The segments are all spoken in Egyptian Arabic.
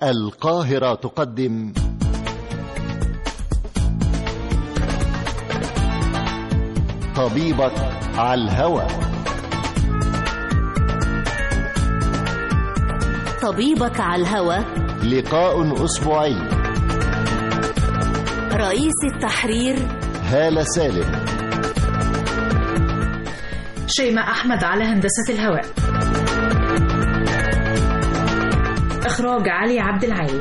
القاهرة تقدم طبيبك على الهوى طبيبك على الهوى لقاء أسبوعي رئيس التحرير هالة سالم شيماء أحمد على هندسة الهواء إخراج علي عبد العالي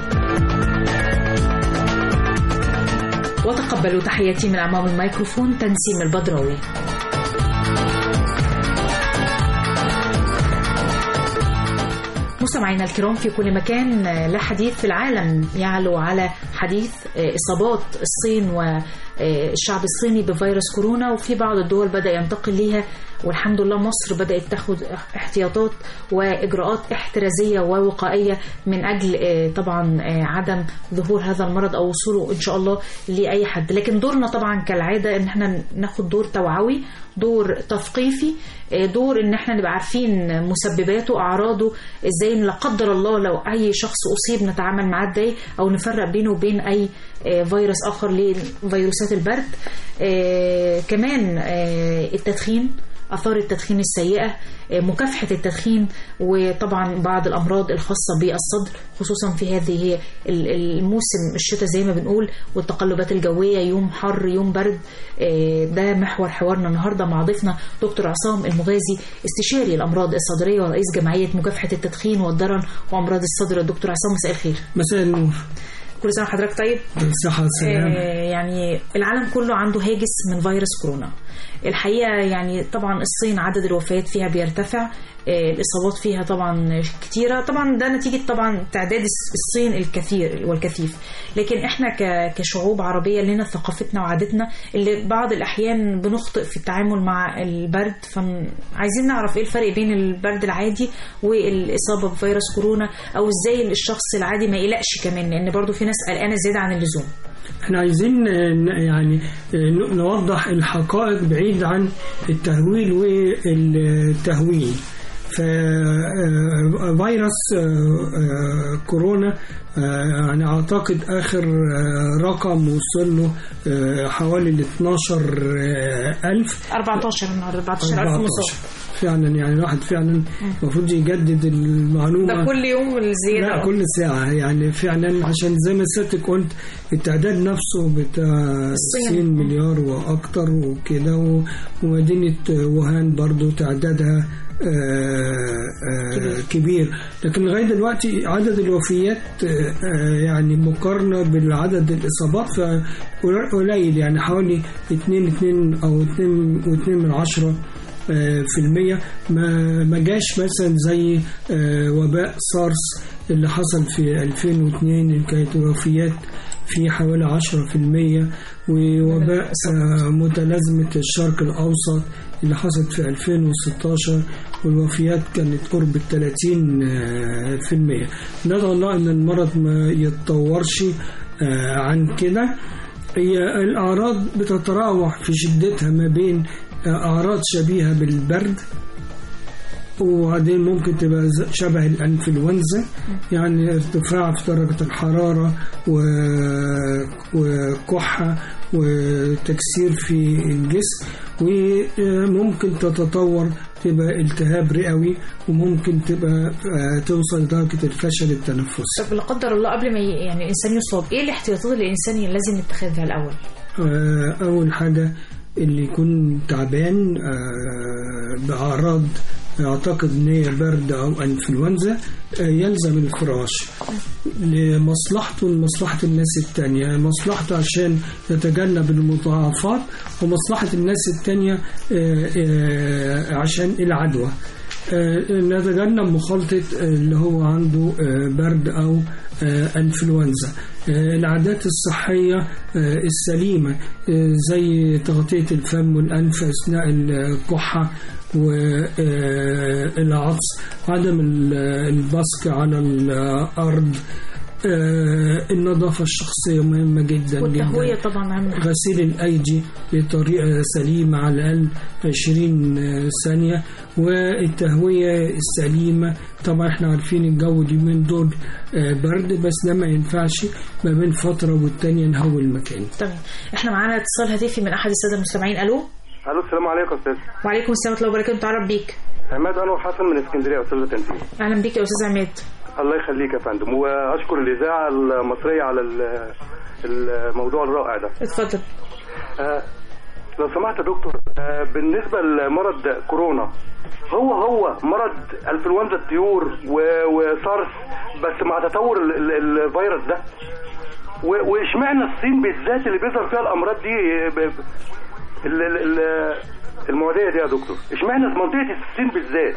وتقبلوا تحياتي من أمام الميكروفون تنسيم البدراوي مستمعينا الكرام في كل مكان لا حديث في العالم يعلو على حديث إصابات الصين والشعب الصيني بفيروس كورونا وفي بعض الدول بدأ ينتقل ليها والحمد لله مصر بدأت تاخد احتياطات وإجراءات احترازية ووقائية من أجل طبعا عدم ظهور هذا المرض أو وصوله إن شاء الله لأي حد لكن دورنا طبعا كالعادة إن احنا ناخد دور توعوي دور تثقيفي دور ان احنا نبقى عارفين مسبباته اعراضه ازاي لا قدر الله لو اي شخص اصيب نتعامل معاه ازاي او نفرق بينه وبين اي فيروس اخر لفيروسات البرد كمان التدخين اثار التدخين السيئه مكافحه التدخين وطبعا بعض الامراض الخاصه بالصدر خصوصا في هذه الموسم الشتاء زي ما بنقول والتقلبات الجويه يوم حر يوم برد ده محور حوارنا النهارده مع ضيفنا دكتور عصام المغازي استشاري الامراض الصدريه ورئيس جمعيه مكافحه التدخين والضرر وامراض الصدر دكتور عصام مساء الخير مساء النور كل سنه وحضرتك طيب بالصحة والسلامة آه يعني العالم كله عنده هاجس من فيروس كورونا الحقيقه يعني طبعا الصين عدد الوفيات فيها بيرتفع آه الاصابات فيها طبعا كتيره طبعا ده نتيجه طبعا تعداد الصين الكثير والكثيف لكن احنا كشعوب عربيه لنا ثقافتنا وعادتنا اللي بعض الاحيان بنخطئ في التعامل مع البرد فعايزين نعرف ايه الفرق بين البرد العادي والاصابه بفيروس كورونا او ازاي الشخص العادي ما يقلقش كمان لان برضو في ناس قلقانه زياده عن اللزوم احنا عايزين يعني نوضح الحقائق بعيد عن التهويل والتهوين ففيروس كورونا يعني اعتقد اخر رقم وصل له حوالي ال 12000 14 النهارده 14000 مصاب فعلا يعني الواحد فعلا المفروض يجدد المعلومه ده كل يوم الزياده لا كل ساعه يعني فعلا عشان زي ما سيادتك قلت التعداد نفسه بتاع 60 مليار واكتر وكده ومدينه ووهان برضو تعدادها آآ آآ كبير لكن لغايه دلوقتي عدد الوفيات يعني مقارنه بالعدد الاصابات فقليل يعني حوالي 2 2 او 2 و2 من عشرة في المية ما ما جاش مثلا زي وباء سارس اللي حصل في 2002 اللي كانت الوفيات في حوالي 10% ووباء متلازمة الشرق الأوسط اللي حصلت في 2016 والوفيات كانت قرب ال 30% ندعو الله ان المرض ما يتطورش عن كده هي الأعراض بتتراوح في شدتها ما بين أعراض شبيهة بالبرد وبعدين ممكن تبقى شبه الانفلونزا يعني ارتفاع في درجة الحرارة وكحة وتكسير في الجسم وممكن تتطور تبقى التهاب رئوي وممكن تبقى توصل لدرجة الفشل التنفسي طب لا قدر الله قبل ما يعني الإنسان يصاب إيه الاحتياطات اللي الإنسان لازم يتخذها الأول؟ أول حاجة اللي يكون تعبان بأعراض اعتقد ان هي برد او انفلونزا يلزم الفراش لمصلحته ولمصلحه الناس التانية مصلحته عشان يتجنب المضاعفات ومصلحه الناس التانية عشان العدوى نتجنب مخالطة اللي هو عنده برد أو انفلونزا العادات الصحية السليمة زي تغطية الفم والأنف أثناء الكحة والعطس عدم البصق على الأرض آه، النظافة الشخصية مهمة جدا والتهوية جدا طبعا أهم حاجة. غسيل الأيدي بطريقة سليمة على الأقل 20 ثانية والتهوية السليمة طبعا احنا عارفين الجو اليومين دول آه، برد بس ده ما ينفعش ما بين فترة والتانية نهوي المكان تمام احنا معانا اتصال هاتفي من احد الساده المستمعين الو الو السلام عليكم استاذ وعليكم السلام ورحمه الله وبركاته متعرف بيك عماد انور حسن من اسكندريه استاذ تنزيل اهلا بيك يا استاذ عماد الله يخليك يا فندم واشكر الاذاعه المصريه على ال- الموضوع الرائع ده اتفضل آه، لو سمحت يا دكتور آه، بالنسبه لمرض كورونا هو هو مرض انفلونزا الطيور و- وسارس بس مع تطور ال- ال- الفيروس ده و- واشمعنى الصين بالذات اللي بيظهر فيها الامراض دي ب- ب- ال- ال- ال- المعديه دي يا دكتور اشمعنى في منطقه الصين بالذات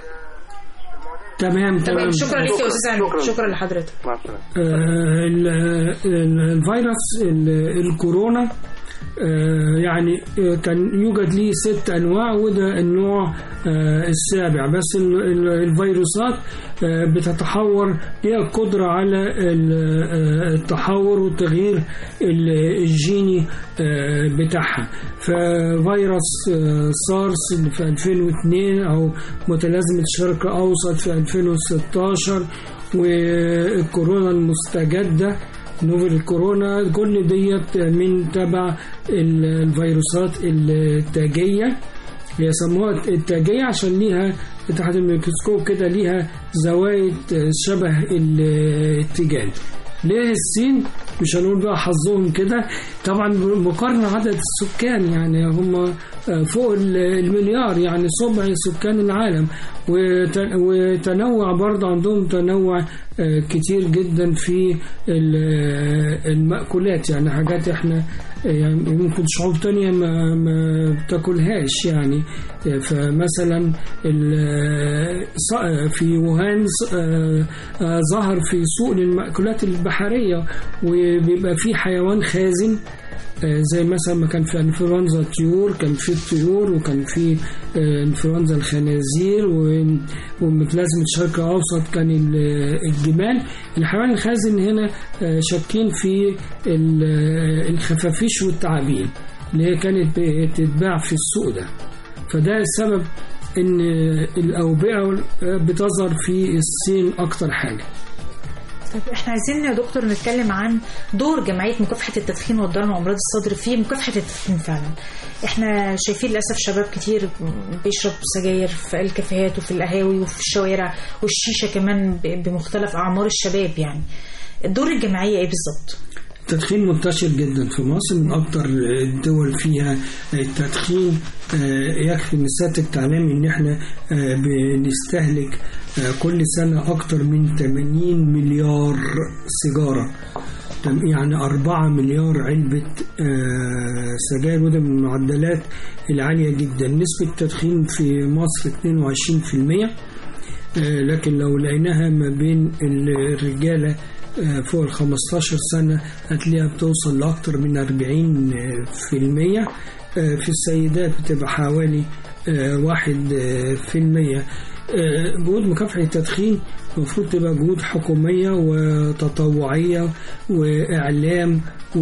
تمام تمام تمام شكرا ليك يا شكراً، استاذ عماد شكراً. شكرا لحضرتك مع السلامه آه، ال- ال- الفيروس ال- الكورونا آه، يعني آه، كان يوجد ليه ست انواع وده النوع آه، السابع بس ال- ال- الفيروسات آه، بتتحور ليها القدره على ال- آه، التحور وتغيير ال- الجيني آه، بتاعها ففيروس آه، سارس اللي في 2002 او متلازمه الشرق الاوسط في 2016 والكورونا المستجده نوفل كورونا كل ديت من تبع ال- الفيروسات التاجية بيسموها التاجية عشان ليها تحت الميكروسكوب كده ليها زوايد شبه ال- التيجان ليه الصين مش هنقول بقى حظهم كده طبعا مقارنة عدد السكان يعني هم فوق ال- المليار يعني سبع سكان العالم وت- وتنوع برضه عندهم تنوع آه، كتير جدا في ال- المأكولات يعني حاجات احنا آه، يعني ممكن شعوب تانية ما, ما بتاكلهاش يعني آه، فمثلا ال- ص- في ووهان ص- آه، آه، ظهر في سوق للمأكولات البحرية وبيبقى في حيوان خازن آه، زي مثلا ما كان في انفلونزا الطيور كان في الطيور وكان في آه، انفلونزا الخنازير و- ومتلازمة الشرق الأوسط كان ال- الجمال الحيوان الخازن هنا آه، شاكين في ال- آه، الخفافيش والتعابين اللي هي كانت بتتباع في السوق ده فده السبب ان الأوبئة بتظهر في الصين أكتر حاجة طيب احنا عايزين يا دكتور نتكلم عن دور جمعيه مكافحه التدخين والضرر وامراض الصدر في مكافحه التدخين فعلا احنا شايفين للاسف شباب كتير بيشرب سجاير في الكافيهات وفي القهاوي وفي الشوارع والشيشه كمان ب- بمختلف اعمار الشباب يعني دور الجمعيه ايه بالظبط التدخين منتشر جدا في مصر من أكتر الدول فيها التدخين آه، يكفي ان سيادتك تعلمي ان احنا آه، بنستهلك آه، كل سنة أكتر من 80 مليار سيجارة تم- يعني 4 مليار علبة آه، سجاير وده من المعدلات العالية جدا نسبة التدخين في مصر 22% آه، لكن لو لقيناها ما بين الرجالة آه، فوق ال 15 سنة هتلاقيها بتوصل لأكتر من 40% آه، في السيدات بتبقى حوالي آه، واحد آه، في المية آه، جهود مكافحة التدخين المفروض تبقى جهود حكومية وتطوعية وإعلام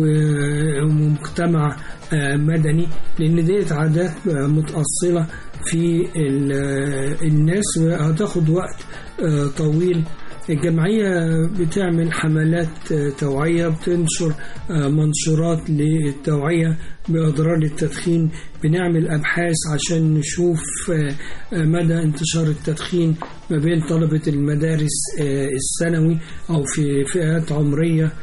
ومجتمع آه، مدني لأن ديت عادات آه، متأصلة في ال- آه، الناس وهتاخد وقت آه، طويل الجمعية بتعمل حملات آه، توعية بتنشر آه، منشورات للتوعية بأضرار التدخين بنعمل أبحاث عشان نشوف آه، آه، مدى انتشار التدخين ما بين طلبة المدارس آه، الثانوي أو في فئات عمرية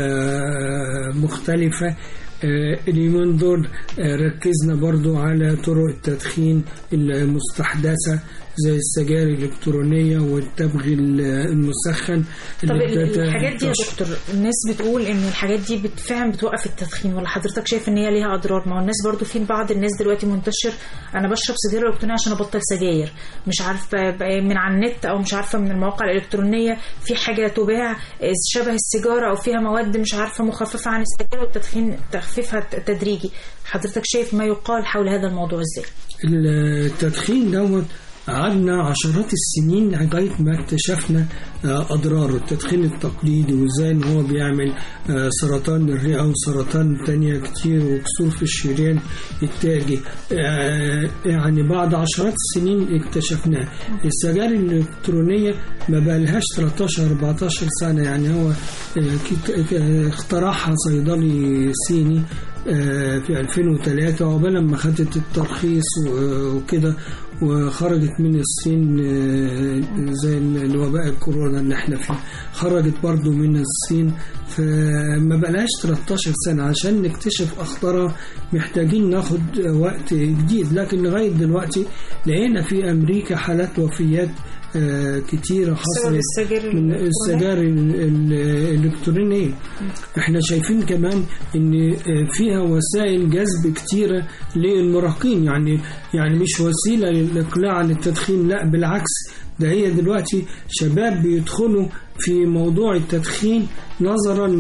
آه، مختلفة آه، اليومين دول آه، ركزنا برضو على طرق التدخين المستحدثة زي السجائر الإلكترونية والتبغ المسخن طب اللي ال- بتت- الحاجات دي يا بتنتشر. دكتور الناس بتقول ان الحاجات دي بت- فعلا بتوقف التدخين ولا حضرتك شايف ان هي ليها اضرار ما هو الناس برضو في بعض الناس دلوقتي منتشر انا بشرب سجاير الكترونيه عشان ابطل سجاير مش عارفه ب- من على النت او مش عارفه من المواقع الالكترونيه في حاجه تباع شبه السيجاره او فيها مواد مش عارفه مخففه عن السجاير والتدخين تخفيفها ت- تدريجي حضرتك شايف ما يقال حول هذا الموضوع ازاي التدخين دوت قعدنا عشرات السنين لغاية ما اكتشفنا آه، أضراره التدخين التقليدي وإزاي إن هو بيعمل آه، سرطان الرئة وسرطان تانية كتير وكسور في الشريان التاجي آه، يعني بعد عشرات السنين اكتشفناه السجائر الإلكترونية ما بقالهاش 13 14 سنة يعني هو آه، كت- آه، اخترعها صيدلي صيني آه، في 2003 عقبال ما خدت الترخيص و- وكده وخرجت من الصين آه، زي الوباء الكورونا اللي احنا فيه خرجت برضو من الصين فما بقالهاش 13 سنة عشان نكتشف أخطارها محتاجين ناخد وقت جديد لكن لغاية دلوقتي لقينا في أمريكا حالات وفيات آه، كتيرة حصلت السجاير من الإلكترونية؟ السجائر ال- ال- الإلكترونية احنا شايفين كمان ان فيها وسائل جذب كتيرة للمراهقين يعني يعني مش وسيلة للإقلاع عن التدخين لا بالعكس ده هي دلوقتي شباب بيدخلوا في موضوع التدخين نظرا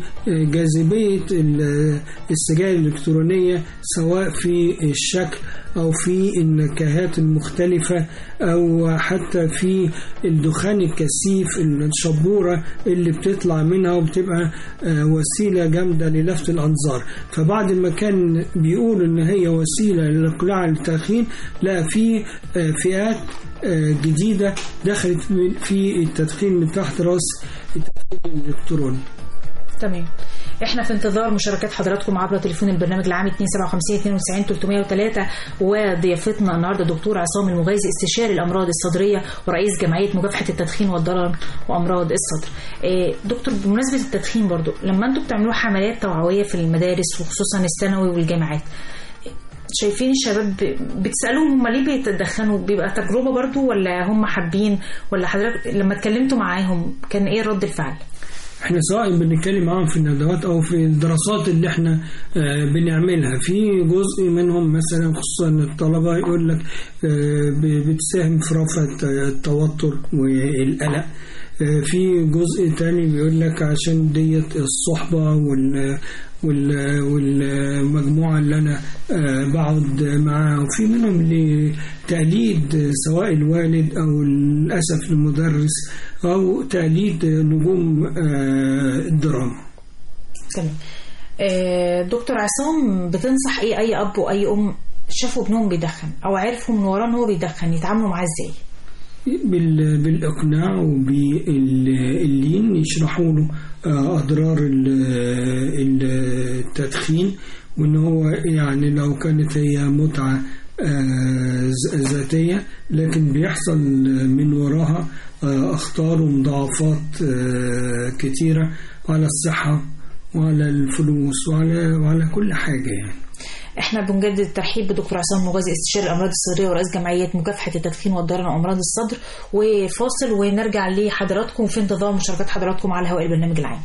لجاذبية ال- السجائر الإلكترونية سواء في الشكل أو في النكهات المختلفة أو حتى في الدخان الكثيف الشبورة اللي بتطلع منها وبتبقى آه، وسيلة جامدة للفت الأنظار فبعد ما كان بيقول إن هي وسيلة للإقلاع عن التدخين لا في آه، فئات آه، جديدة دخلت من- في التدخين من تحت راس التدخين الإلكتروني تمام احنا في انتظار مشاركات حضراتكم عبر تليفون البرنامج العام 257 92 303 وضيافتنا النهارده دكتور عصام المغازي استشاري الامراض الصدريه ورئيس جمعيه مكافحه التدخين والضرر وامراض الصدر. إيه، دكتور بمناسبه التدخين برضو لما انتم بتعملوا حملات توعويه في المدارس وخصوصا الثانوي والجامعات شايفين الشباب ب- بتسالوهم هم ليه بيتدخنوا بيبقى تجربه برضو ولا هم حابين ولا حضرتك لما اتكلمتوا معاهم كان ايه رد الفعل؟ احنا سواء بنتكلم معاهم في الندوات او في الدراسات اللي احنا آه، بنعملها في جزء منهم مثلا خصوصا الطلبه يقول لك آه، ب- بتساهم في رفع الت- التوتر والقلق آه، في جزء تاني بيقول لك عشان ديت الصحبة وال وال والمجموعة اللي أنا آه، بقعد معاها وفي منهم لتقليد سواء الوالد أو للأسف المدرس أو تقليد نجوم آه، الدراما تمام آه، دكتور عصام بتنصح ايه اي اب واي ام شافوا ابنهم بيدخن او عرفوا من وراه ان هو بيدخن يتعاملوا معاه ازاي بال- بالإقناع وباللين يشرحوا له آه، أضرار ال- ال- التدخين وإن هو يعني لو كانت هي متعة آه، ذ- ذاتية لكن بيحصل من وراها آه، أخطار ومضاعفات آه، كتيرة على الصحة وعلى الفلوس وعلى وعلى كل حاجة يعني احنا بنجدد الترحيب بدكتور عصام مغازي استشاري الامراض الصدريه ورئيس جمعيه مكافحه التدخين والضرر وامراض الصدر وفاصل ونرجع لحضراتكم في انتظار مشاركات حضراتكم على هواء البرنامج العام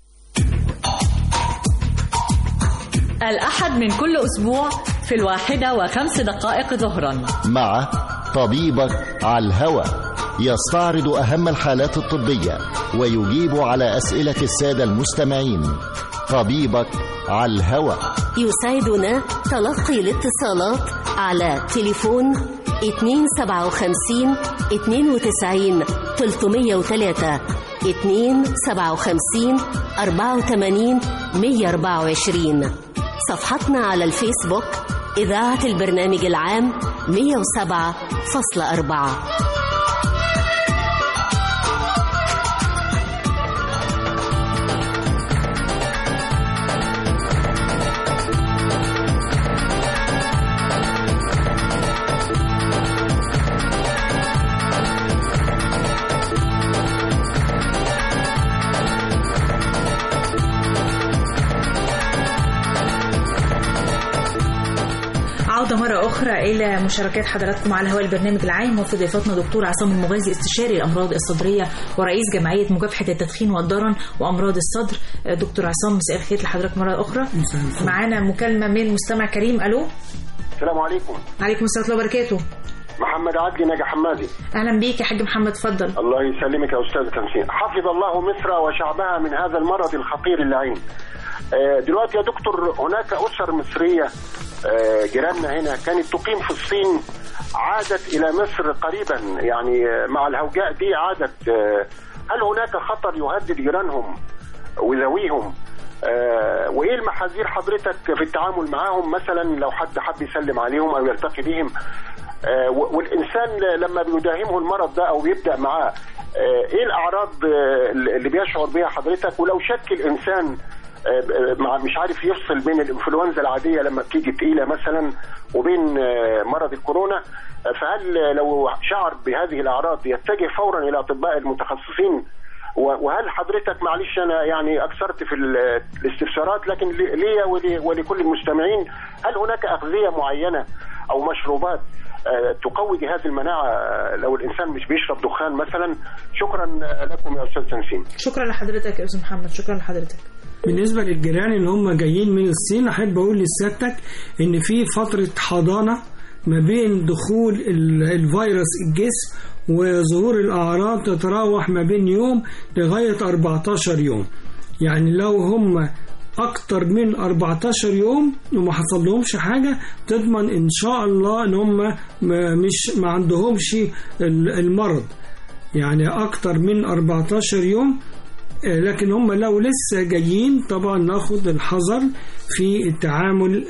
الأحد من كل أسبوع في الواحدة وخمس دقائق ظهرا مع طبيبك على الهوى يستعرض أهم الحالات الطبية ويجيب على أسئلة السادة المستمعين طبيبك على الهوى يسعدنا تلقي الاتصالات على تليفون 257 92 303 257 84 124 صفحتنا على الفيسبوك إذاعة البرنامج العام 107.4 عودة مرة أخرى إلى مشاركات حضراتكم على هواء البرنامج العام وفي ضيفتنا دكتور عصام المغازي استشاري الأمراض الصدرية ورئيس جمعية مكافحة التدخين والضرر وأمراض الصدر دكتور عصام مساء الخير لحضرتك مرة أخرى مساء الخير. معانا مكالمة من مستمع كريم ألو السلام عليكم عليكم السلام ورحمة الله وبركاته محمد عدلي نجا حمادي أهلا بيك يا حاج محمد اتفضل الله يسلمك يا استاذ تمسين حفظ الله مصر وشعبها من هذا المرض الخطير اللعين آه، دلوقتي يا دكتور هناك اسر مصريه آه، جيراننا هنا كانت تقيم في الصين عادت الى مصر قريبا يعني مع الهوجاء دي عادت هل هناك خطر يهدد جيرانهم وذويهم آه وايه المحاذير حضرتك في التعامل معاهم مثلا لو حد حب يسلم عليهم او يلتقي بهم آه والانسان لما بيداهمه المرض ده او بيبدا معاه آه ايه الاعراض اللي بيشعر بها حضرتك ولو شك الانسان مع مش عارف يفصل بين الانفلونزا العاديه لما بتيجي تقيله مثلا وبين مرض الكورونا فهل لو شعر بهذه الاعراض يتجه فورا الى اطباء المتخصصين وهل حضرتك معلش انا يعني اكثرت في الاستفسارات لكن لي ولكل المستمعين هل هناك اغذيه معينه او مشروبات تقوي جهاز المناعه لو الانسان مش بيشرب دخان مثلا شكرا لكم يا استاذ تنسيم شكرا لحضرتك يا استاذ محمد شكرا لحضرتك بالنسبة للجيران اللي هم جايين من الصين أحب أقول لسيادتك إن في فترة حضانة ما بين دخول الفيروس الجسم وظهور الأعراض تتراوح ما بين يوم لغاية 14 يوم يعني لو هم أكتر من 14 يوم وما حصل لهمش حاجة تضمن إن شاء الله إن هم مش ما عندهمش المرض يعني أكتر من 14 يوم لكن هم لو لسه جايين طبعا ناخد الحذر في التعامل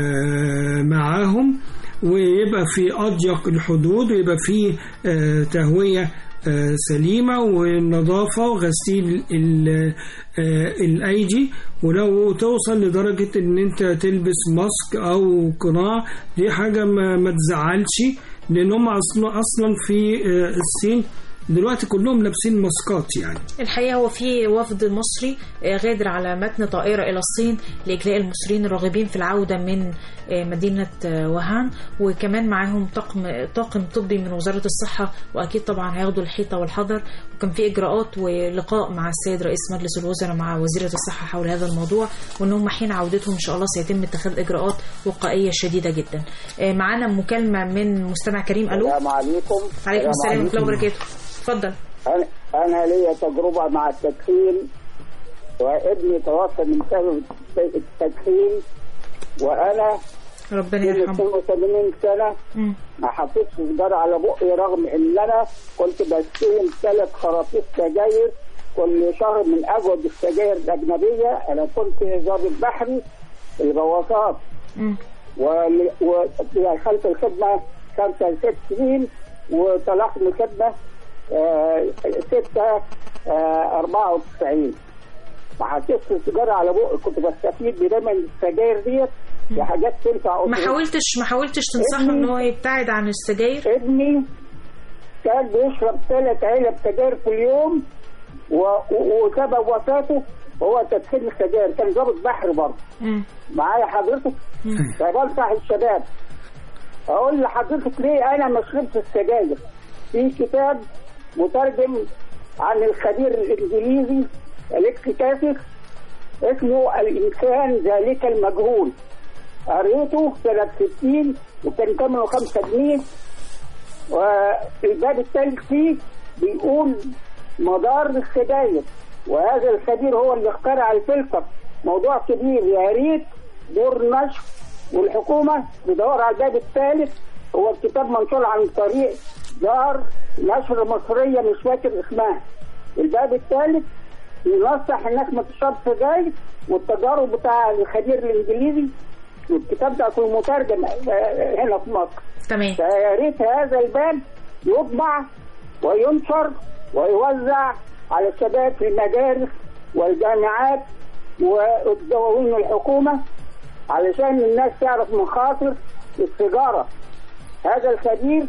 معاهم ويبقى في أضيق الحدود ويبقى في تهوية سليمة والنظافة وغسيل الأيدي ولو توصل لدرجة إن أنت تلبس ماسك أو قناع دي حاجة ما تزعلش لأن هم أصلا أصلا في الصين دلوقتي كلهم لابسين ماسكات يعني الحقيقه هو في وفد مصري غادر على متن طائره الى الصين لاجلاء المصريين الراغبين في العوده من مدينه وهان وكمان معاهم طاقم طاقم طبي من وزاره الصحه واكيد طبعا هياخدوا الحيطه والحذر وكان في اجراءات ولقاء مع السيد رئيس مجلس الوزراء مع وزيره الصحه حول هذا الموضوع وان هم حين عودتهم ان شاء الله سيتم اتخاذ اجراءات وقائيه شديده جدا معانا مكالمه من مستمع كريم الو السلام عليكم عليكم السلام ورحمه الله وبركاته اتفضل انا انا ليا تجربه مع التدخين وابني توفى من سبب التدخين وانا ربنا يرحمه 82 سنه مم. ما حطيتش سيجاره على بقي رغم ان انا كنت بستلم ثلاث خراطيم سجاير كل شهر من اجود السجاير الاجنبيه انا كنت ضابط بحري الغواصات مم. ودخلت الخدمه خمسه ست سنين وطلعت من الخدمه آه، ستة آه، أربعة وتسعين ما حطيتش السيجارة على بقي كنت بستفيد دايما من السجاير ديت لحاجات تنفع ما أسرتي. حاولتش ما حاولتش تنصحه ابني- ان هو يبتعد عن السجاير ابني كان بيشرب ثلاث علب سجاير في اليوم و- و- وسبب وفاته هو تدخين السجاير كان ضابط بحر برضه مم. معايا حضرتك فبنصح الشباب اقول لحضرتك ليه انا ما شربتش السجاير في كتاب مترجم عن الخبير الانجليزي اليكس كاسف اسمه الانسان ذلك المجهول قريته سنة 60 وكان ثمنه 5 جنيه والباب الثالث فيه بيقول مدار السجاير وهذا الخبير هو اللي اخترع الفلتر موضوع كبير يا ريت دور نشر والحكومه تدور على الباب الثالث هو الكتاب منشور عن طريق دار نشر مصريه مش فاكر اسمها الباب الثالث ينصح الناس ما تشربش سجاير والتجارب بتاع الخبير الانجليزي والكتاب ده يكون مترجم آه، هنا في مصر تمام فيا ريت هذا الباب يطبع وينشر ويوزع على الشباب في المدارس والجامعات والدواوين الحكومة علشان الناس تعرف مخاطر السيجارة هذا الخبير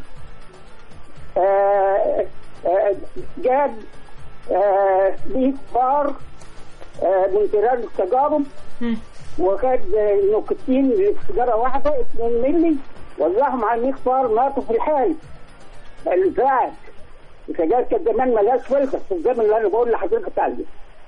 آه، آه، جاب آه، 100 بار آه، من خلال التجارب مم. وخد نكتين لسيجاره واحده 2 مللي وزعهم على 100 فار ماتوا في الحال الفات السجاير كانت زمان ملهاش فلتر في الزمن اللي انا بقول لحضرتك عليه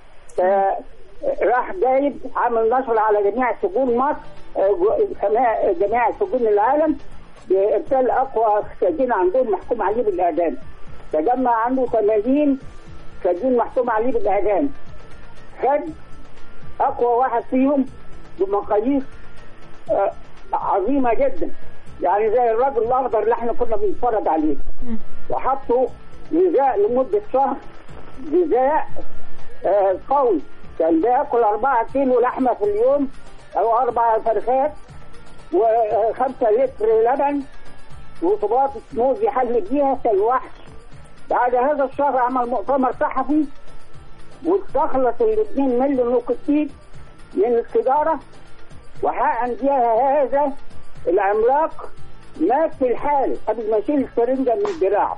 فراح جايب عمل نشر على جميع سجون مصر آه، جو- جميع- جميع سجون العالم بارسال اقوى سجين عندهم محكوم عليه بالاعدام تجمع عنده 80 سجين محكوم عليه بالاعدام خد اقوى واحد فيهم بمقاييس آه، عظيمه جدا يعني زي الراجل الاخضر اللي احنا كنا بنتفرج عليه وحطوا غذاء لمده شهر غذاء آه قوي كان بياكل 4 كيلو لحمه في اليوم او اربع فرخات وخمسة لتر لبن وطباط سموزي حل بيها كالوحش بعد هذا الشهر عمل مؤتمر صحفي واستخلص الاثنين مليون نيكوتين من السيجارة وحقن بيها هذا العملاق مات في الحال قبل ما يشيل السرنجة من دراعه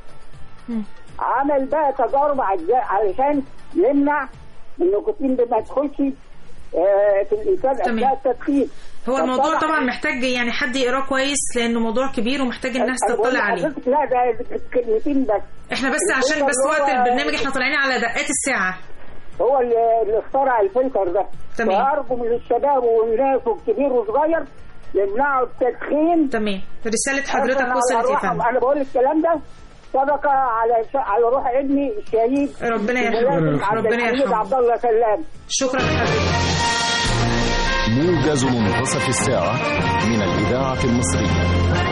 عمل بقى تجارب عجاء علشان يمنع النيكوتين ده ما يدخلش آه، في الانسان اثناء التدخين هو الموضوع فطبعاً- طبعا محتاج يعني حد يقراه كويس لانه موضوع كبير ومحتاج الناس أنا بقول تطلع عليه لحضرتك لا ده كلمتين بس احنا بس الفكرة عشان بس اللي وقت هو- البرنامج احنا طالعين على دقات الساعة هو اللي اللي اخترع الفلتر ده تمام. فارجو من الشباب والناس والكبير والصغير يمنعوا التدخين تمام رسالة حضرتك أصلاً على وصلت يا روحهم. فندم انا بقول الكلام ده صدقه على ش... على روح ابني الشهيد ربنا يرحمه. الملازم عبد ربنا الحميد يرحمه. عبد الله سلام شكرا لحضرتك موجز منتصف الساعة من الإذاعة المصرية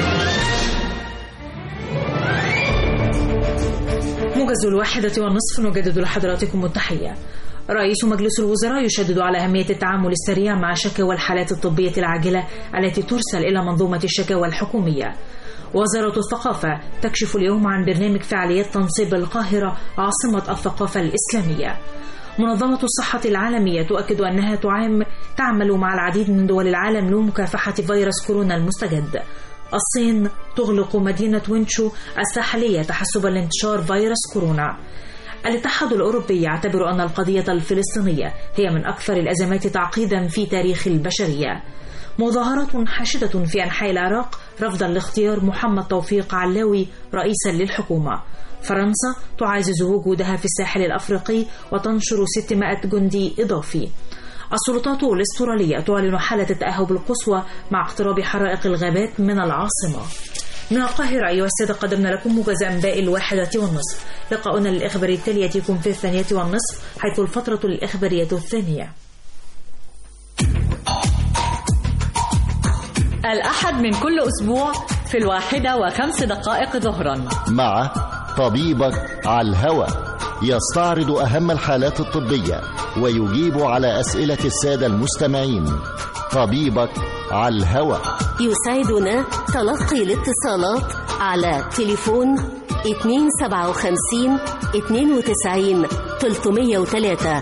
موجز الواحدة والنصف نجدد لحضراتكم التحية رئيس مجلس الوزراء يشدد على أهمية التعامل السريع مع شكاوى الحالات الطبية العاجلة التي ترسل إلى منظومة الشكاوى الحكومية وزارة الثقافة تكشف اليوم عن برنامج فعاليات تنصيب القاهرة عاصمة الثقافة الإسلامية منظمة الصحة العالمية تؤكد أنها تعام تعمل مع العديد من دول العالم لمكافحة فيروس كورونا المستجد الصين تغلق مدينة وينشو الساحلية تحسبا لانتشار فيروس كورونا الاتحاد الأوروبي يعتبر أن القضية الفلسطينية هي من أكثر الأزمات تعقيدا في تاريخ البشرية مظاهرات حاشدة في أنحاء العراق رفضا لاختيار محمد توفيق علاوي رئيسا للحكومة فرنسا تعزز وجودها في الساحل الأفريقي وتنشر 600 جندي إضافي السلطات الاسترالية تعلن حالة التأهب القصوى مع اقتراب حرائق الغابات من العاصمة من القاهرة أيها السادة قدمنا لكم موجز أنباء الواحدة والنصف لقاؤنا الإخباري التالي يأتيكم في الثانية والنصف حيث الفترة الإخبارية الثانية الأحد من كل أسبوع في الواحدة وخمس دقائق ظهرا مع طبيبك على الهوى يستعرض أهم الحالات الطبية ويجيب على أسئلة السادة المستمعين طبيبك على الهوى يسعدنا تلقي الاتصالات على تليفون 257 92 303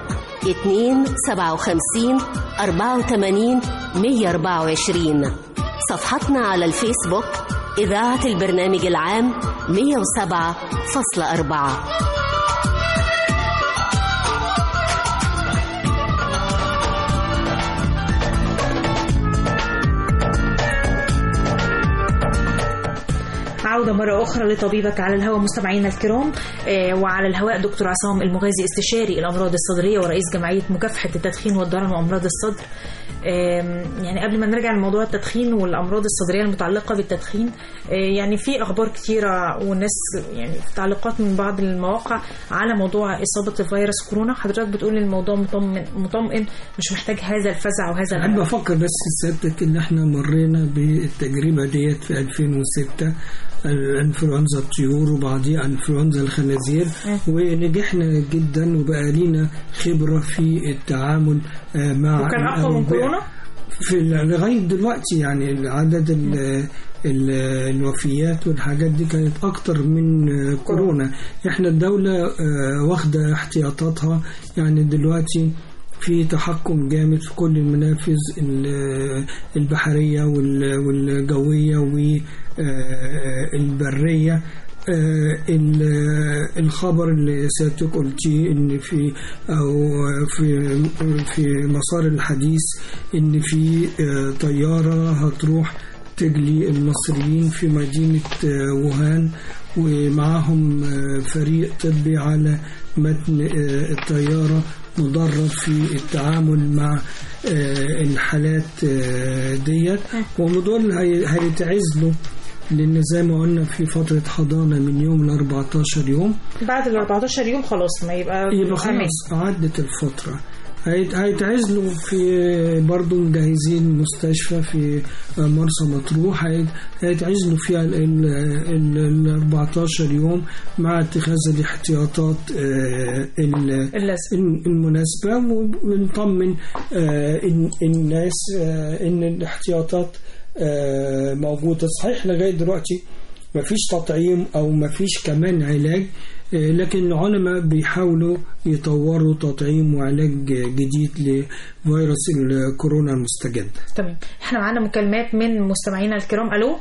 257 84 124 صفحتنا على الفيسبوك إذاعة البرنامج العام 107.4 عودة مرة أخرى لطبيبك على الهواء مستمعينا الكرام آه، وعلى الهواء دكتور عصام المغازي استشاري الأمراض الصدرية ورئيس جمعية مكافحة التدخين والضرر وأمراض الصدر آم، يعني قبل ما نرجع لموضوع التدخين والأمراض الصدرية المتعلقة بالتدخين آه، يعني في أخبار كتيرة والناس يعني في تعليقات من بعض المواقع على موضوع إصابة فيروس كورونا حضرتك بتقول الموضوع مطمئن مطمئن مش محتاج هذا الفزع وهذا أحب القلق. أفكر بس سيادتك إن إحنا مرينا بالتجربة ديت في 2006 انفلونزا الطيور وبعديها انفلونزا الخنازير ونجحنا جدا وبقى لينا خبرة في التعامل آه، مع وكان أقوى من الأوبئة. كورونا؟ في ال- لغاية دلوقتي يعني عدد ال ال الوفيات والحاجات دي كانت أكتر من آه، كورونا إحنا الدولة آه، واخدة احتياطاتها يعني دلوقتي في تحكم جامد في كل المنافذ ال- البحرية وال- والجوية والبرية آه، ال- الخبر اللي سيادتك قلتيه ان في او في في مسار الحديث ان في آه، طياره هتروح تجلي المصريين في مدينه آه، ووهان ومعاهم آه، فريق طبي على متن آه، الطياره مدرب في التعامل مع آه، الحالات آه، ديت ودول هي- هيتعزلوا لان زي ما قلنا في فتره حضانه من يوم ل 14 يوم بعد ال 14 يوم خلاص ما يبقى يبقى أمان. خلاص عدت الفتره هيت- هيتعزلوا في برضه مجهزين مستشفى في مرسى مطروح هيت- هيتعزلوا فيها ال ال- ال 14 يوم مع اتخاذ الاحتياطات آه، ال- اللازم. المناسبة ونطمن آه، إن- الناس آه، إن الاحتياطات آه، موجودة صحيح لغاية دلوقتي مفيش تطعيم أو مفيش كمان علاج آه، لكن العلماء بيحاولوا يطوروا تطعيم وعلاج جديد لفيروس الكورونا المستجد تمام احنا معانا مكالمات من مستمعينا الكرام الو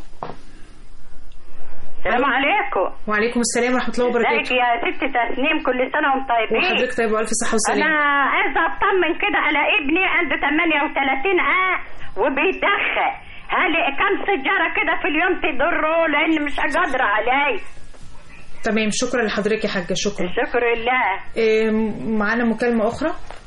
السلام عليكم وعليكم السلام ورحمه الله ازيك وبركاته يا ست تسنيم كل سنه وانتم طيبين وحضرتك طيب والف صحه انا وسلامه عايزه اطمن كده على ابني عنده 38 عام وبيدخن هل كم سيجاره كده في اليوم تضره لان مش قادره عليه تمام شكرا لحضرتك يا حاجه شكرا شكر لله إيه، معانا مكالمه اخرى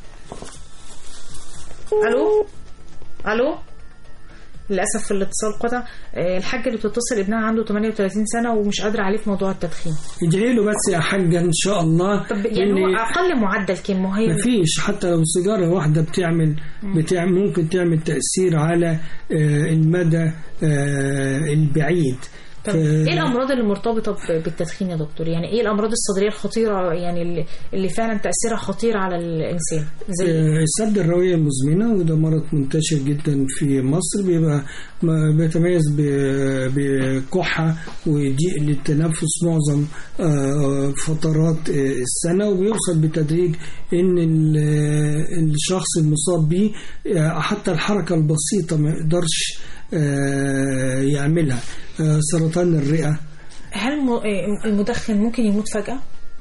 الو الو للاسف الاتصال قطع إيه، الحاجه اللي بتتصل ابنها عنده 38 سنه ومش قادره عليه في موضوع التدخين ادعي له بس يا حاجة إن شاء الله طب يعني هو إن- اقل معدل كم ما هي مفيش حتى لو سيجارة واحدة بتعمل, بتعمل ممكن تعمل تأثير على آه، المدى آه، البعيد طب ف- ايه الامراض اللي مرتبطه ب- بالتدخين يا دكتور يعني ايه الامراض الصدريه الخطيره يعني اللي, اللي فعلا تاثيرها خطير على الانسان زي آه، السد الرئوية المزمنة وده مرض منتشر جدا في مصر بيبقى ما- بيتميز ب- بكحة وضيق للتنفس معظم آه، فترات آه، السنة وبيوصل بتدريج ان ال- آه، الشخص المصاب به آه، حتى الحركة البسيطة ما يقدرش آه، يعملها آه، سرطان الرئة هل م- إيه المدخن ممكن يموت فجاه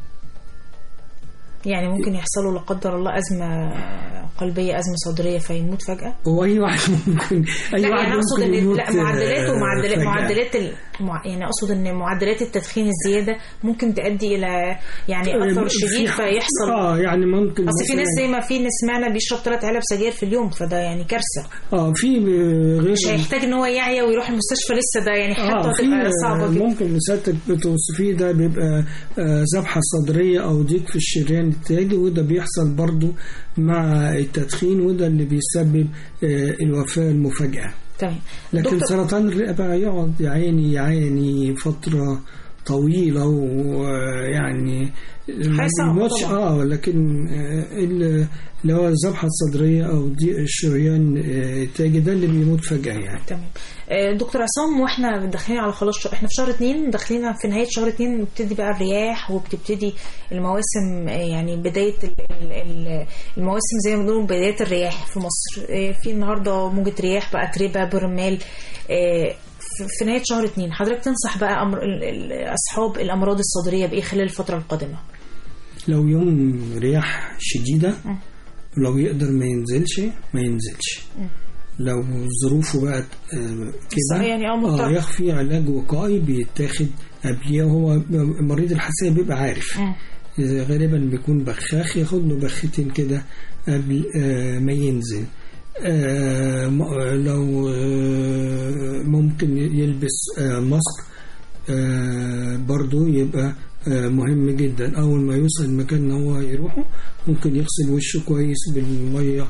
يعني ممكن يحصل له لا قدر الله ازمه قلبيه ازمه صدريه فيموت فجاه هو اي واحد ممكن اي لا واحد يعني اقصد ممكن ان يموت لا معدلات آه، ومعدلات فجأة. معدلات ال... مع- يعني اقصد ان معدلات التدخين الزياده ممكن تؤدي الى يعني اثر في- شديد فيحصل اه يعني ممكن اصل في ناس مثلاً- زي ما في ناس سمعنا بيشرب ثلاث علب سجاير في اليوم فده يعني كارثه اه في غير مش هيحتاج ان هو يعيا ويروح المستشفى لسه ده يعني اه حتى في هتبقى صعبه جدا ممكن اللي سيادتك بتوصفيه ده بيبقى آه، ذبحه صدريه او ضيق في الشريان التاجي وده بيحصل برضو مع التدخين وده اللي بيسبب آه، الوفاه المفاجئه تمام لكن دكتور- سرطان الرئه بقى يقعد يعاني يعاني فتره طويله ويعني ما هيصعب بيموتش طبعاً. اه لكن آه، ال- اللي هو الذبحه الصدريه او ضيق الشريان آه، التاجي ده اللي بيموت فجاه يعني تمام آه، دكتور عصام واحنا داخلين على خلاص شهر احنا في شهر اتنين داخلين في نهايه شهر اتنين بتبتدي بقى الرياح وبتبتدي المواسم آه، يعني بدايه ال- ال- ال- المواسم زي ما بنقول بدايه الرياح في مصر آه، في النهارده موجه رياح بقى تربه برمال آه، في- في نهايه شهر اتنين حضرتك تنصح بقى أمر ال- ال- اصحاب الامراض الصدريه بايه خلال الفتره القادمه لو يوم رياح شديدة لو يقدر ما ينزلش ما ينزلش لو ظروفه بقت آه، كده يعني اه مضطر. اه يخفي علاج وقائي بيتاخد قبليه هو مريض الحساسية بيبقى عارف مم. إذا غالبا بيكون بخاخ ياخد له بختين كده قبل آه، ما ينزل آه، م- آه، لو آه، ممكن يلبس آه، ماسك آه، برضو يبقى آه، مهم جدا أول ما يوصل المكان إن هو يروحه ممكن يغسل وشه كويس بالمية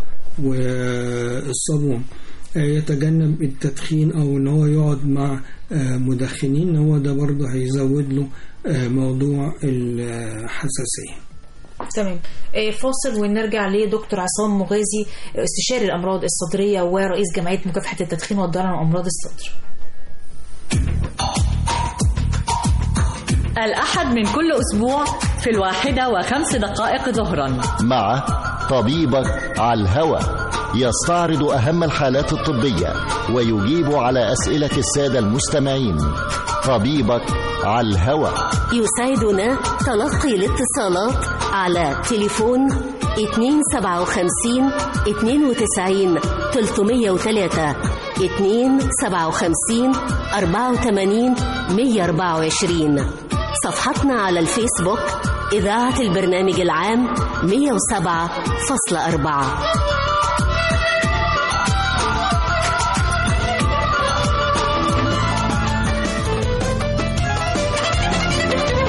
والصابون آه، يتجنب التدخين أو إن هو يقعد مع آه، مدخنين هو ده برضو هيزود له آه، موضوع الحساسية تمام آه، فاصل ونرجع لدكتور عصام مغازي آه، استشاري الامراض الصدريه ورئيس جمعيه مكافحه التدخين والضرر وامراض الصدر الأحد من كل أسبوع في الواحدة وخمس دقائق ظهرا مع طبيبك على الهوى يستعرض أهم الحالات الطبية ويجيب على أسئلة السادة المستمعين طبيبك على الهوى يسعدنا تلقي الاتصالات على تليفون 257 92 303 257 84 124 صفحتنا على الفيسبوك إذاعة البرنامج العام 107.4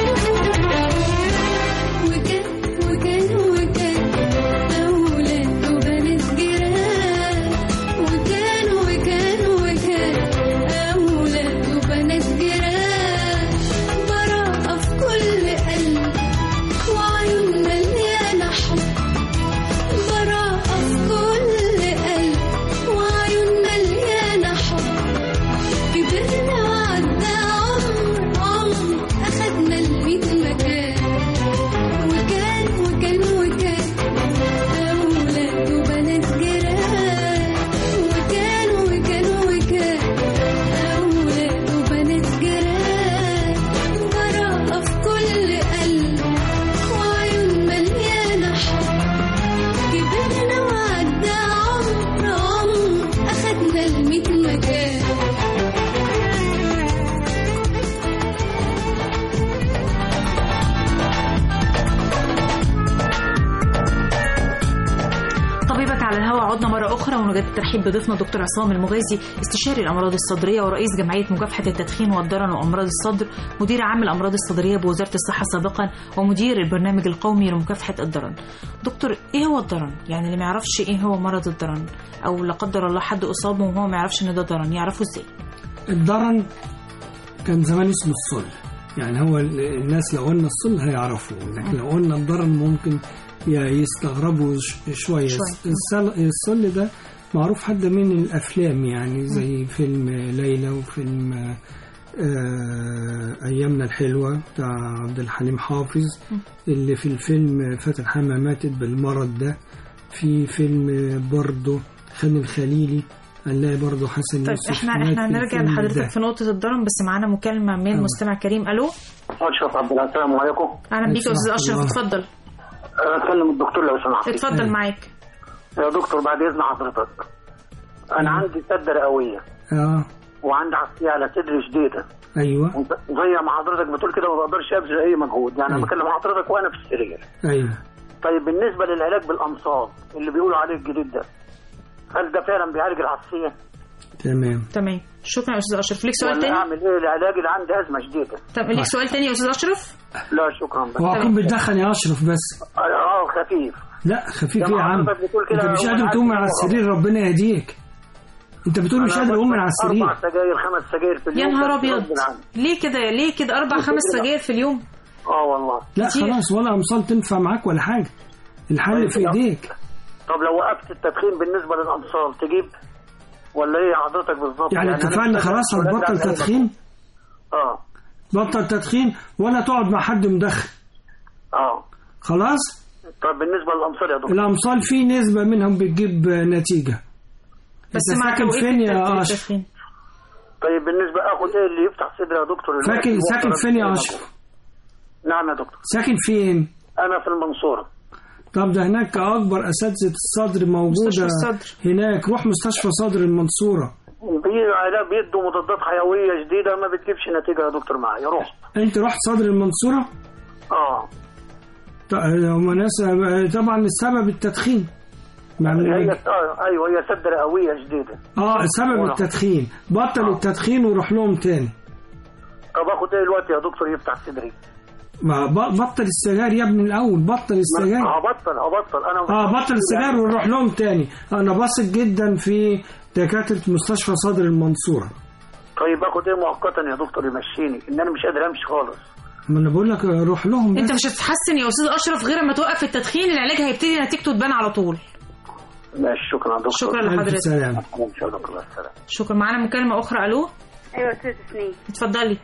وكان وكان وكان أولاد على الهواء عدنا مرة أخرى ونجدد الترحيب بضيفنا دكتور عصام المغازي استشاري الأمراض الصدرية ورئيس جمعية مكافحة التدخين والضرن وأمراض الصدر مدير عام الأمراض الصدرية بوزارة الصحة سابقا ومدير البرنامج القومي لمكافحة الضرن دكتور إيه هو الضرن؟ يعني اللي ما يعرفش إيه هو مرض الضرن أو لا قدر الله حد أصابه وهو ما يعرفش إن ده ضرن يعرفه إزاي؟ الضرن كان زمان اسمه الصل يعني هو ال- الناس لو قلنا الصل هيعرفوا لكن لو قلنا الضرن ممكن ي- يستغربوا ش- شوية شوية. الصل, الصل ده معروف حتى من الأفلام يعني زي فيلم ليلى وفيلم آه أيامنا الحلوة بتاع عبد الحليم حافظ اللي في الفيلم فاتن حما ماتت بالمرض ده في فيلم برضه خان الخليلي هنلاقي برضه حسن طيب يوسف احنا مات احنا في هنرجع الفيلم لحضرتك ده. في نقطة الضرن بس معانا مكالمة من مستمع كريم ألو اشرف عبد العزيز السلام عليكم أهلا بيك يا أستاذ ورحمة أشرف الله. اتفضل اكلم الدكتور لو سمحت اتفضل معاك يا دكتور بعد اذن حضرتك انا عندي سده رئويه اه وعندي عصيه على صدري شديده ايوه وزي ما حضرتك بتقول كده ما بقدرش ابذل اي مجهود يعني انا أيوة. بكلم حضرتك وانا في السرير ايوه طيب بالنسبه للعلاج بالامصاد اللي بيقولوا عليه الجديد ده هل ده فعلا بيعالج العصيه تمام تمام شكرا يا أستاذ أشرف ليك سؤال ولا تاني؟ اعمل ايه العلاج اللي عندي ازمه شديده طب ليك سؤال تاني يا أستاذ أشرف؟ لا شكرا بس هو اكون بتدخن يا اشرف بس اه خفيف لا خفيف لما ايه يا عم حضرتك بتقول كده انت مش هو قادر عارف تقوم من إن على هو السرير ربنا يهديك انت بتقول مش أنا قادر اقوم من على بشرب السرير اربع سجاير خمس سجاير في اليوم يا نهار بس أبيض غصب عني. ليه كده ليه كده أربع خمس سجاير في اليوم؟ اه والله لا كتير. خلاص ولا امصال تنفع معاك ولا حاجه الحل في ايديك طب لو وقفت التدخين بالنسبه للامصال تجيب ولا ايه حضرتك بالظبط يعني أنا اتفقنا مش خلاص قادر هتبطل أرجع زي ما تدخين كنت. اه بطل تدخين ولا تقعد مع حد مدخن اه خلاص طب بالنسبه للامصال يا دكتور الامصال في نسبه منهم بتجيب نتيجه بس انت مع ساكن توقيت فين يا التدخين. اشرف طيب بالنسبه اخد ايه اللي يفتح صدري يا دكتور ساكن دلوقتي؟ ساكن وأقدر فين يا أتكلم. اشرف نعم يا دكتور ساكن فين انا في المنصوره طب ده هناك اكبر اساتذه الصدر موجوده مستشفى الصدر. هناك روح مستشفى صدر المنصوره في علاج بيدوا مضادات حيويه جديده ما بتجيبش نتيجه يا دكتور معايا روح انت رحت صدر المنصوره اه ط- هم ناس طبعا السبب التدخين هي يعني آه ايوه هي سد رئويه جديده اه سبب التدخين بطل التدخين وروح لهم تاني طب اخد ايه دلوقتي يا دكتور يفتح صدري ما ب- بطل السجاير يا ابني الاول بطل السجاير هبطل هبطل انا اه بطل السجاير ونروح لهم تاني انا بثق جدا في دكاتره مستشفى صدر المنصوره طيب اخد ايه مؤقتا يا دكتور يمشيني ان انا مش قادر امشي خالص ما انا بقول لك روح لهم انت بس. مش هتتحسن يا استاذ اشرف غير ما توقف التدخين العلاج هيبتدي نتيجته تبان على طول ماشي شكرا يا دكتور شكرا ألف لحضرتك سلامة ان شاء الله الله السلام شكرا معانا مكالمه اخرى الو ايوه استاذ سنين اتفضلي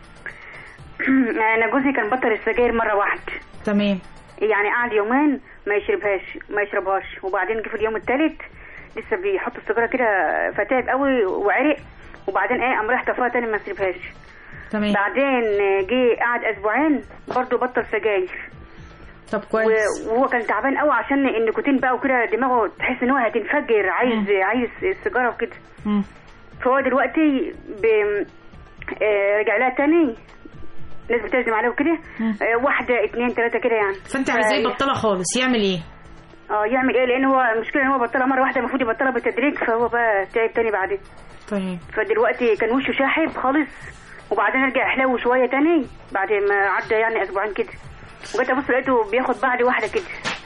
انا جوزي كان بطل السجاير مره واحده تمام يعني قعد يومين ما يشربهاش ما يشربهاش وبعدين جه في اليوم الثالث لسه بيحط السيجاره كده فتعب قوي وعرق وبعدين ايه قام راح طفاها تاني ما يشربهاش تمام بعدين جه قعد اسبوعين برضه بطل سجاير طب كويس و- وهو كان تعبان قوي عشان النيكوتين بقى وكده دماغه تحس ان هو هتنفجر عايز عايز السيجاره وكده مم. فهو دلوقتي ب... آه، رجع لها تاني ناس بتعزم عليه وكده آه، واحده اتنين تلاته كده يعني فانت عايزاه يبطلها خالص يعمل ايه اه يعمل ايه لان هو المشكله ان هو بطلها مره واحده المفروض يبطلها بالتدريج فهو بقى تعب تاني بعدين طيب فدلوقتي كان وشه شاحب خالص وبعدين رجع حلو شويه تاني بعد ما عدى يعني اسبوعين كده وجيت ابص لقيته بياخد بعد واحده كده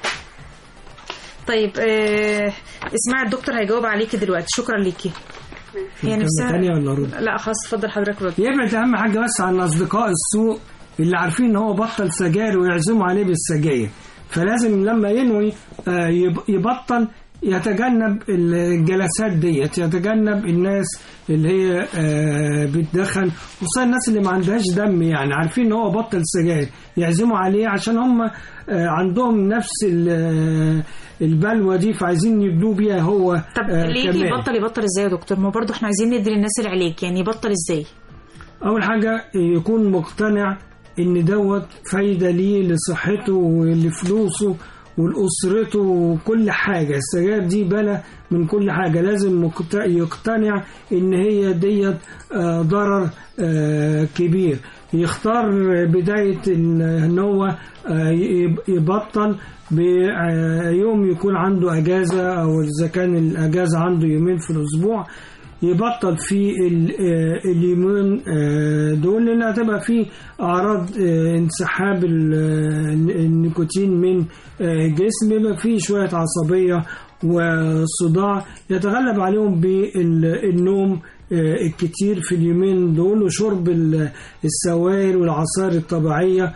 طيب آه اسمعي الدكتور هيجاوب عليكي دلوقتي شكرا ليكي هي كلمة نفسها تانية ولا رد؟ لا خلاص اتفضل حضرتك رد يبعد اهم حاجه بس عن اصدقاء السوء اللي عارفين ان هو بطل سجاير ويعزموا عليه بالسجاير فلازم لما ينوي آه، يب- يبطل يتجنب الجلسات ديت يتجنب الناس اللي هي آه، بتدخن خصوصا الناس اللي ما عندهاش دم يعني عارفين ان هو بطل سجاير يعزموا عليه عشان هم آه، عندهم نفس ال- آه، البلوى دي فعايزين يبنوا بيها هو طب آه، ليه كمان. يبطل يبطل ازاي يا دكتور ما برضه احنا عايزين ندي للناس العلاج يعني يبطل ازاي أول حاجة يكون مقتنع إن دوت فايدة ليه لصحته ولفلوسه ولأسرته وكل حاجة السجاير دي بلا من كل حاجة لازم مقت- يقتنع إن هي ديت آه، ضرر آه، كبير يختار بداية إن إن هو آه، يب- يبطل بيوم يكون عنده أجازة أو إذا كان الأجازة عنده يومين في الأسبوع يبطل في ال- آه، اليومين آه، دول لان هتبقى في اعراض آه، انسحاب ال- آه، النيكوتين من آه، الجسم يبقى في شويه عصبيه وصداع يتغلب عليهم بالنوم آه، الكتير في اليومين دول وشرب ال- السوائل والعصائر الطبيعيه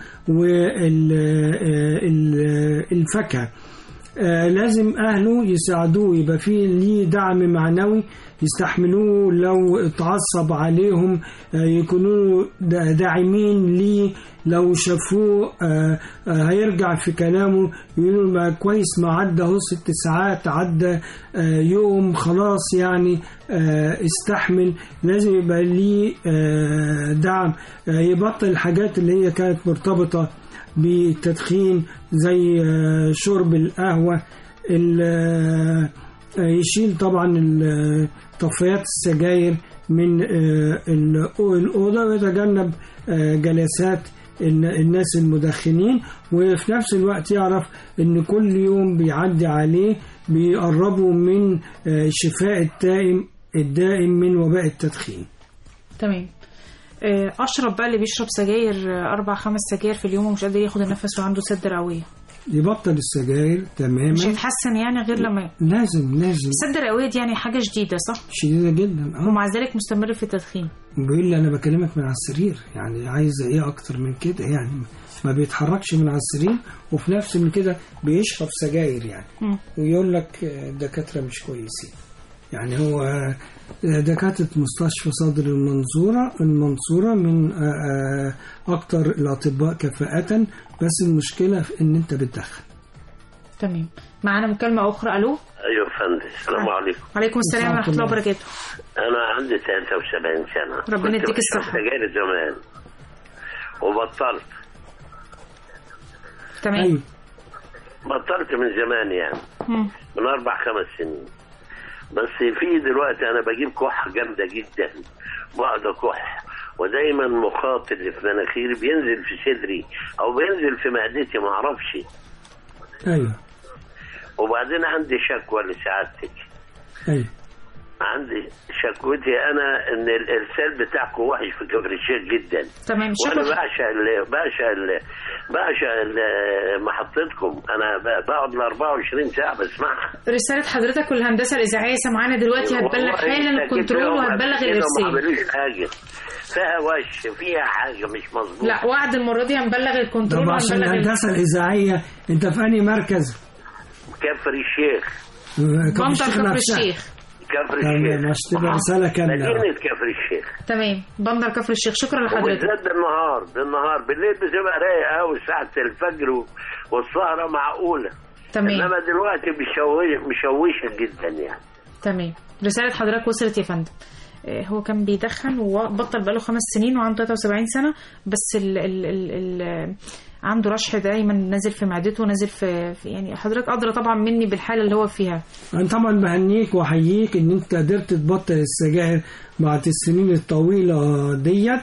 والفاكهه آه، لازم اهله يساعدوه يبقى فيه ليه دعم معنوي يستحملوه لو اتعصب عليهم آه، يكونوا دا- داعمين ليه لو شافوه آه، آه، هيرجع في كلامه يقولوا ما كويس ما عدى اهو ست ساعات عدى آه، يوم خلاص يعني آه، استحمل لازم يبقى ليه آه، دعم آه، يبطل الحاجات اللي هي كانت مرتبطة بالتدخين زي آه، شرب القهوة ال- آه، يشيل طبعا ال- طفايات السجاير من آه، الأوضة ويتجنب آه، جلسات الن- الناس المدخنين وفي نفس الوقت يعرف ان كل يوم بيعدي عليه بيقربوا من آه، الشفاء الدائم الدائم من وباء التدخين تمام آه، اشرب بقى اللي بيشرب سجاير آه، اربع خمس سجاير في اليوم ومش قادر ياخد النفس وعنده سد رئويه يبطل السجاير مش تماما هيتحسن يعني غير لما لازم لازم السد الرئويه دي يعني حاجه جديده صح شديدة جدا اه ومع ذلك مستمر في التدخين بيقول لي انا بكلمك من على السرير يعني عايزه ايه اكتر من كده يعني ما بيتحركش من على السرير وفي نفس من كده بيشرب سجاير يعني مم. ويقول لك الدكاتره مش كويسين يعني هو دكاتره مستشفى صدر المنصوره المنصوره من آه، آه، اكتر الاطباء كفاءه بس المشكله في ان انت بتدخن تمام معانا مكالمه اخرى الو ايوه يا فندم السلام عليكم وعليكم السلام ورحمه الله وبركاته انا عندي 73 سنه ربنا كنت يديك بشرب الصحة. سجاير زمان وبطلت تمام ايوه بطلت من زمان يعني مم. من اربع خمس سنين بس في دلوقتي انا بجيب كحه جامده جدا بقعد اكح ودايما مخاط اللي في مناخيري بينزل في صدري او بينزل في معدتي ما اعرفش ايوه وبعدين عندي شكوى لسعادتك ايوه عندي شكوتي انا ان الارسال بتاعكم وحش في كفر الشيخ جدا تمام وانا شكرا بعشق ال بعشق ال بعشق ال- محطتكم انا ب- بقعد ال 24 ساعه بسمعها رسالة حضرتك والهندسة الإذاعية سمعانا دلوقتي هتبلغ والله حالا أكيد الكنترول فيهم وهتبلغ قبل كده وما الإرسال عملوش حاجه فيها وش فيها حاجه مش مظبوطه لا وعد المرة دي هنبلغ الكنترول طب عشان وهنبلغ ال- الهندسه الاذاعيه انت في انهي مركز؟ كفر الشيخ كفر بنطر الشيخ كفر نفسها. الشيخ كفر تمام، الشيخ مش تبقى رساله كامله مدينه كفر الشيخ تمام بندر كفر الشيخ شكرا لحضرتك وبالذات بالنهار بالنهار بالليل بتبقى رايقه قوي ساعه الفجر و- والسهره معقوله تمام انما دلوقتي مشوشه مشوشه جدا يعني تمام رسالة حضرتك وصلت يا فندم آه، هو كان بيدخن وبطل بقاله خمس سنين وعنده 73 سنة بس ال ال ال ال عنده رشح دايما نازل في معدته نازل في في- يعني حضرتك أدرى طبعا مني بالحالة اللي هو فيها انا طبعا بهنيك واحييك ان انت قدرت تبطل السجاير بعد السنين الطويله ديت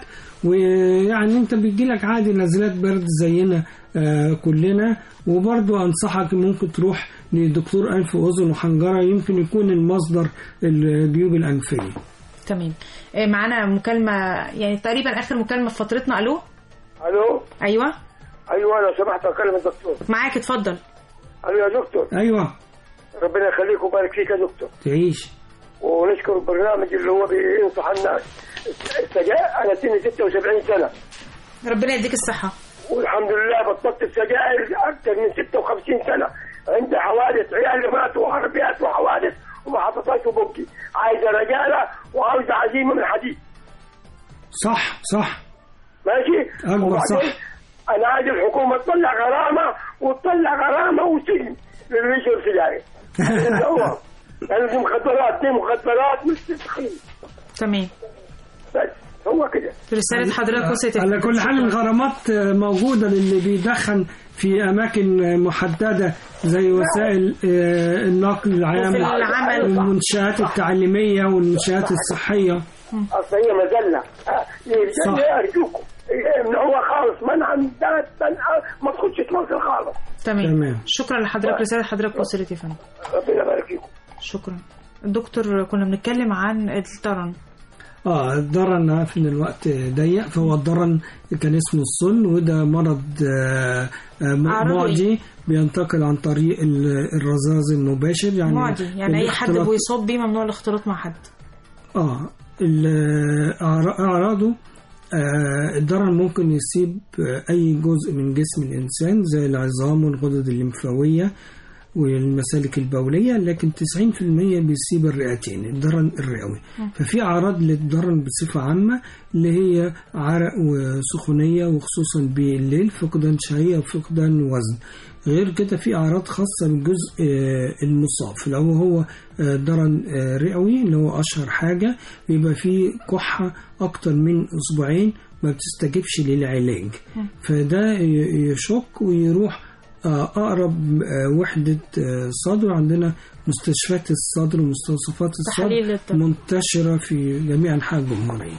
ويعني انت بيجيلك عادي نزلات برد زينا آه كلنا وبرضو انصحك ممكن تروح لدكتور انف واذن وحنجره يمكن يكون المصدر الجيوب الانفيه تمام آه، معانا مكالمة يعني تقريبا آخر مكالمة في فترتنا ألو الو أيوه ايوه لو سمحت اكلم الدكتور معاك اتفضل الو يا دكتور ايوه ربنا يخليك ويبارك فيك يا دكتور تعيش ونشكر البرنامج اللي هو بينصح الناس السجاير انا سني 76 سنه ربنا يديك الصحة والحمد لله بطلت السجاير اكثر من 56 سنه عندي حوادث عيالي ماتوا وعربيات وحوادث وما حطيتهاش في بوكي عايزه رجاله وعاوزه عزيمه من حديد صح صح ماشي أكبر وبعدين صح. انا عايز الحكومه تطلع غرامه وتطلع غرامه وسجن للي يشرب سجاير اللي هو لان دي مخدرات دي مخدرات مش تدخين تمام بس هو كده رسالة حضرتك وصلت يا على فندم. كل حال شكراً. الغرامات موجودة للي بيدخن في أماكن محددة زي وسائل آه، النقل العام وفي العمل. والمنشآت التعليمية والمنشآت الصحية اصل هي مزله صح. ليه ارجوكم يمنعوها خالص منعا باتا ما تخش مصر خالص تمام تمام. شكرا لحضرتك رسالة حضرتك وصلت يا فندم ربنا يبارك فيكم شكرا الدكتور كنا بنتكلم عن الترن اه الضرن عارف ان الوقت ضيق فهو الضرن كان اسمه الصن وده مرض آه، آه، أعراضه معدي بينتقل عن طريق ال- الرذاذ المباشر يعني معدي يعني اي حد الاختلاط- بيصاب بيه ممنوع الاختلاط مع حد اه ال- أعرا- اعراضه آه، الضرر ممكن يصيب آه، اي جزء من جسم الانسان زي العظام والغدد الليمفاويه والمسالك البوليه لكن 90% بيصيب الرئتين الضرر الرئوي ففي اعراض للضرر بصفه عامه اللي هي عرق وسخونيه وخصوصا بالليل فقدان شهيه وفقدان وزن غير كده في اعراض خاصه بالجزء آه، المصاب لو هو آه، ضرر آه، رئوي اللي هو اشهر حاجه بيبقى فيه كحه اكتر من اسبوعين ما بتستجيبش للعلاج فده ي- يشك ويروح آه، اقرب آه، وحده آه، صدر عندنا مستشفيات الصدر ومستوصفات تحاليل الصدر الدم. منتشره في جميع انحاء الجمهوريه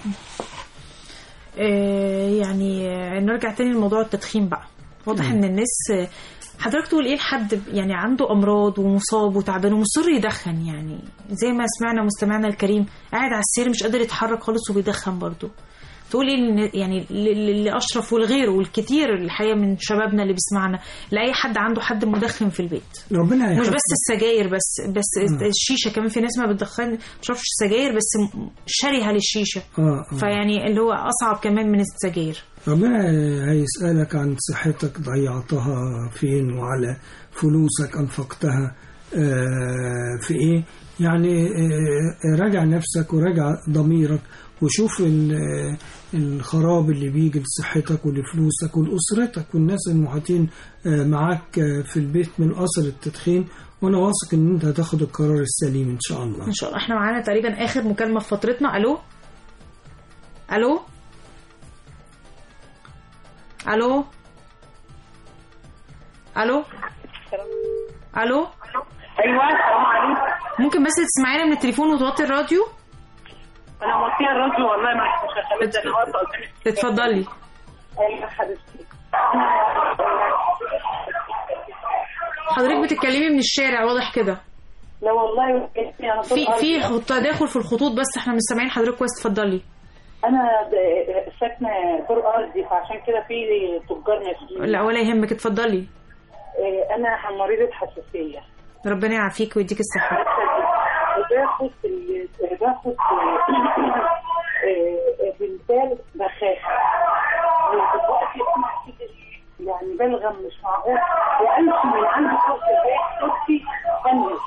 آه، يعني آه، نرجع تاني لموضوع التدخين بقى واضح ان الناس آه، حضرتك تقول ايه لحد يعني عنده امراض ومصاب وتعبان ومصر يدخن يعني زي ما سمعنا مستمعنا الكريم قاعد على السرير مش قادر يتحرك خالص وبيدخن برضه تقول ايه للن- يعني ل- ل- لاشرف والغيره والكتير الحقيقه من شبابنا اللي بيسمعنا لاي حد عنده حد مدخن في البيت ربنا مش يحفظ. بس السجاير بس بس الشيشه كمان في ناس ما بتدخن مش عارفش السجاير بس م- شرهه للشيشه اه آه. فيعني اللي هو اصعب كمان من السجاير ربنا هيسألك عن صحتك ضيعتها فين وعلى فلوسك أنفقتها آه، في إيه يعني آه، راجع نفسك وراجع ضميرك وشوف ال- آه، الخراب اللي بيجي لصحتك ولفلوسك ولأسرتك والناس المحيطين آه، معاك آه، في البيت من أثر التدخين وأنا واثق إن أنت هتاخد القرار السليم إن شاء الله ان شاء الله احنا معانا تقريبا اخر مكالمه في فترتنا الو الو الو الو الو ايوه السلام عليكم ممكن بس تسمعينا من التليفون وتوطي الراديو انا موطيه الراديو والله ما مش شغاله انا واقفه قدامي اتفضلي ايوه حبيبتي حضرتك بتتكلمي من الشارع واضح كده لا والله انا في في خط- تداخل في الخطوط بس احنا مش سامعين حضرتك كويس اتفضلي انا د- ساكنه دور ارضي فعشان كده في تجار ماشيين لا ولا يهمك اتفضلي إيه، انا مريضه حساسيه ربنا يعافيك ويديك الصحه باخد ال- باخد إيه، بنتال بخاخه ودلوقتي أنا كده يعني بلغم مش معقول وامشي من عند صوت البيت صوتي فنس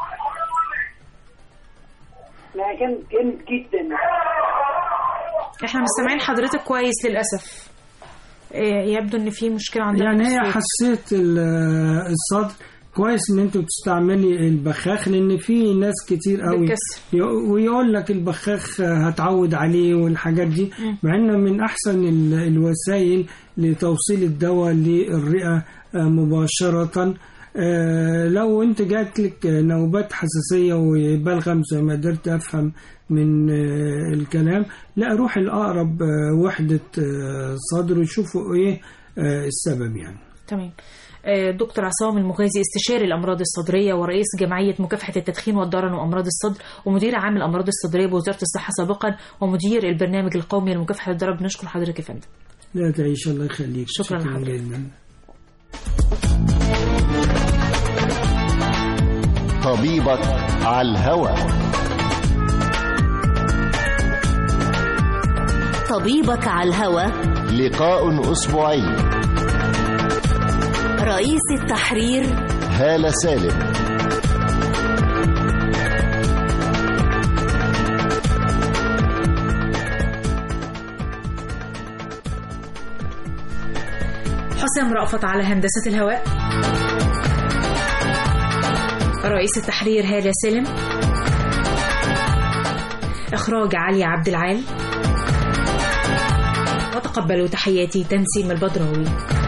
ما كان جامد جدا احنا مش سامعين حضرتك كويس للاسف إيه، يبدو ان في مشكله عندنا يعني في هي الصوت. حسيت ال- الصدر كويس ان انتوا بتستعملي البخاخ لان في ناس كتير قوي بتكسر. ي- ويقول لك البخاخ هتعود عليه والحاجات دي مع انه من احسن ال- الوسائل لتوصيل الدواء للرئه آه، مباشره آه، لو انت جات لك نوبات حساسيه وبلغم زي ما قدرت افهم من آه، الكلام لا روح الاقرب آه، وحده آه، صدر وشوفوا ايه آه، السبب يعني تمام آه، دكتور عصام المغازي استشاري الامراض الصدريه ورئيس جمعيه مكافحه التدخين والضرن وامراض الصدر ومدير عام الامراض الصدريه بوزاره الصحه سابقا ومدير البرنامج القومي لمكافحه الضرر بنشكر حضرتك يا فندم لا تعيش الله يخليك شكراً لحضرتك. جدا طبيبك على الهوى طبيبك على الهوى لقاء أسبوعي رئيس التحرير هالة سالم حسام رأفت على هندسة الهواء رئيس التحرير هالة سالم إخراج علي عبد العال وتقبلوا تحياتي تنسيم البدراوي